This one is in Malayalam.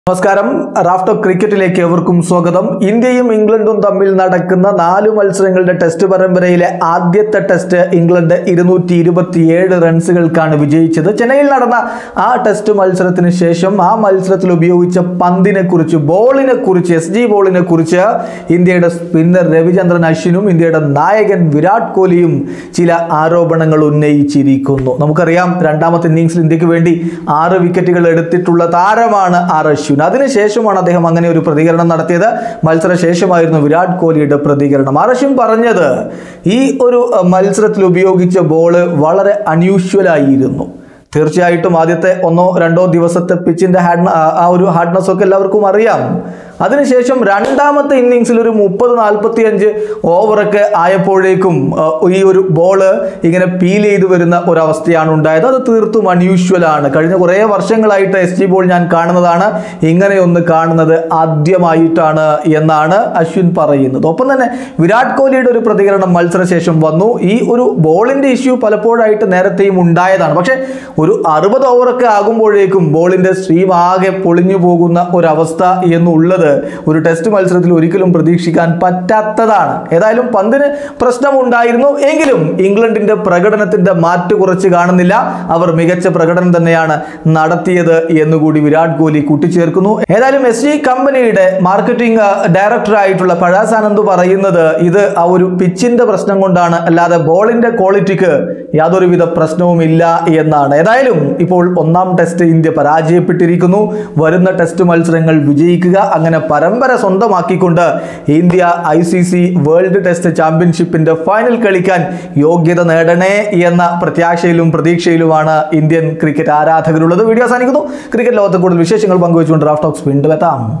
നമസ്കാരം റാഫ്റ്റോ ക്രിക്കറ്റിലേക്ക് ഏവർക്കും സ്വാഗതം ഇന്ത്യയും ഇംഗ്ലണ്ടും തമ്മിൽ നടക്കുന്ന നാല് മത്സരങ്ങളുടെ ടെസ്റ്റ് പരമ്പരയിലെ ആദ്യത്തെ ടെസ്റ്റ് ഇംഗ്ലണ്ട് ഇരുന്നൂറ്റി ഇരുപത്തിയേഴ് റൺസുകൾക്കാണ് വിജയിച്ചത് ചെന്നൈയിൽ നടന്ന ആ ടെസ്റ്റ് മത്സരത്തിന് ശേഷം ആ മത്സരത്തിൽ ഉപയോഗിച്ച പന്തിനെ കുറിച്ച് ബോളിനെ കുറിച്ച് എസ് ജി ബോളിനെ കുറിച്ച് ഇന്ത്യയുടെ സ്പിന്നർ രവിചന്ദ്രൻ അശ്വിനും ഇന്ത്യയുടെ നായകൻ വിരാട് കോഹ്ലിയും ചില ആരോപണങ്ങൾ ഉന്നയിച്ചിരിക്കുന്നു നമുക്കറിയാം രണ്ടാമത്തെ ഇന്നിങ്സിൽ ഇന്ത്യക്ക് വേണ്ടി ആറ് വിക്കറ്റുകൾ എടുത്തിട്ടുള്ള താരമാണ് ആർ അശ്വിൻ അതിനുശേഷമാണ് അദ്ദേഹം അങ്ങനെ ഒരു പ്രതികരണം നടത്തിയത് മത്സര ശേഷമായിരുന്നു വിരാട് കോഹ്ലിയുടെ പ്രതികരണം ആർ അശ്വിൻ പറഞ്ഞത് ഈ ഒരു അഹ്, മത്സരത്തിൽ ഉപയോഗിച്ച ബോള് വളരെ അൺയൂഷ്വൽ ആയിരുന്നു തീർച്ചയായിട്ടും ആദ്യത്തെ ഒന്നോ രണ്ടോ ദിവസത്തെ പിച്ചിന്റെ ഹാർഡ് ആ ഒരു ഹാർഡ്നെസ് ഒക്കെ എല്ലാവർക്കും അറിയാം അതിനുശേഷം രണ്ടാമത്തെ ഇന്നിങ്സിൽ ഒരു മുപ്പത് നാൽപ്പത്തി അഞ്ച് ഓവറൊക്കെ ആയപ്പോഴേക്കും ആ, ഈ ഒരു ബോള് ഇങ്ങനെ പീൽ ചെയ്ത് വരുന്ന ഒരവസ്ഥയാണ് ഉണ്ടായത് അത് തീർത്തും അൺയൂഷ്വൽ ആണ് കഴിഞ്ഞ കുറേ വർഷങ്ങളായിട്ട് എസ് ജി ബോൾ ഞാൻ കാണുന്നതാണ് ഇങ്ങനെയൊന്ന് കാണുന്നത് ആദ്യമായിട്ടാണ് എന്നാണ് അശ്വിൻ പറയുന്നത് ഒപ്പം തന്നെ വിരാട് കോഹ്ലിയുടെ ഒരു പ്രതികരണം മത്സരശേഷം വന്നു ഈ ഒരു ബോളിന്റെ ഇഷ്യൂ പലപ്പോഴായിട്ട് നേരത്തെയും ഉണ്ടായതാണ് പക്ഷേ ഒരു അറുപത് ഓവറൊക്കെ ആകുമ്പോഴേക്കും ബോളിന്റെ സ്ട്രീം ആകെ പൊളിഞ്ഞു പോകുന്ന ഒരവസ്ഥ എന്നുള്ളത് ഒരു ടെസ്റ്റ് മത്സരത്തിൽ ഒരിക്കലും പ്രതീക്ഷിക്കാൻ പറ്റാത്തതാണ് ഏതായാലും പന്തിന് പ്രശ്നമുണ്ടായിരുന്നു എങ്കിലും ഇംഗ്ലണ്ടിന്റെ പ്രകടനത്തിന്റെ മാറ്റ് കുറച്ച് കാണുന്നില്ല അവർ മികച്ച പ്രകടനം തന്നെയാണ് നടത്തിയത് എന്നുകൂടി വിരാട് കോഹ്ലി കൂട്ടിച്ചേർക്കുന്നു ഏതായാലും എസ് ജി കമ്പനിയുടെ മാർക്കറ്റിംഗ് ഡയറക്ടർ ആയിട്ടുള്ള പഴാസ് ആനന്ദ് പറയുന്നത് ഇത് ആ ഒരു പിച്ചിന്റെ പ്രശ്നം കൊണ്ടാണ് അല്ലാതെ ബോളിന്റെ ക്വാളിറ്റിക്ക് യാതൊരുവിധ പ്രശ്നവുമില്ല എന്നാണ് ഏതായാലും ഇപ്പോൾ ഒന്നാം ടെസ്റ്റ് ഇന്ത്യ പരാജയപ്പെട്ടിരിക്കുന്നു വരുന്ന ടെസ്റ്റ് മത്സരങ്ങൾ വിജയിക്കുക അങ്ങനെ പരമ്പര സ്വന്തമാക്കിക്കൊണ്ട് India I C C world test ചാമ്പ്യൻഷിപ്പിന്റെ ഫൈനൽ കളിക്കാൻ യോഗ്യത നേടണേ എന്ന പ്രത്യാശയിലും പ്രതീക്ഷയിലുമാണ് ഇന്ത്യൻ ക്രിക്കറ്റ് ആരാധകരുള്ളത് വീഡിയോ അവസാനിക്കുന്നു ക്രിക്കറ്റ് ലോകത്തെ കൂടുതൽ വിശേഷങ്ങൾ പങ്കുവച്ചുകൊണ്ട് റാഫ് ടോക്സ് വീണ്ടും എത്താം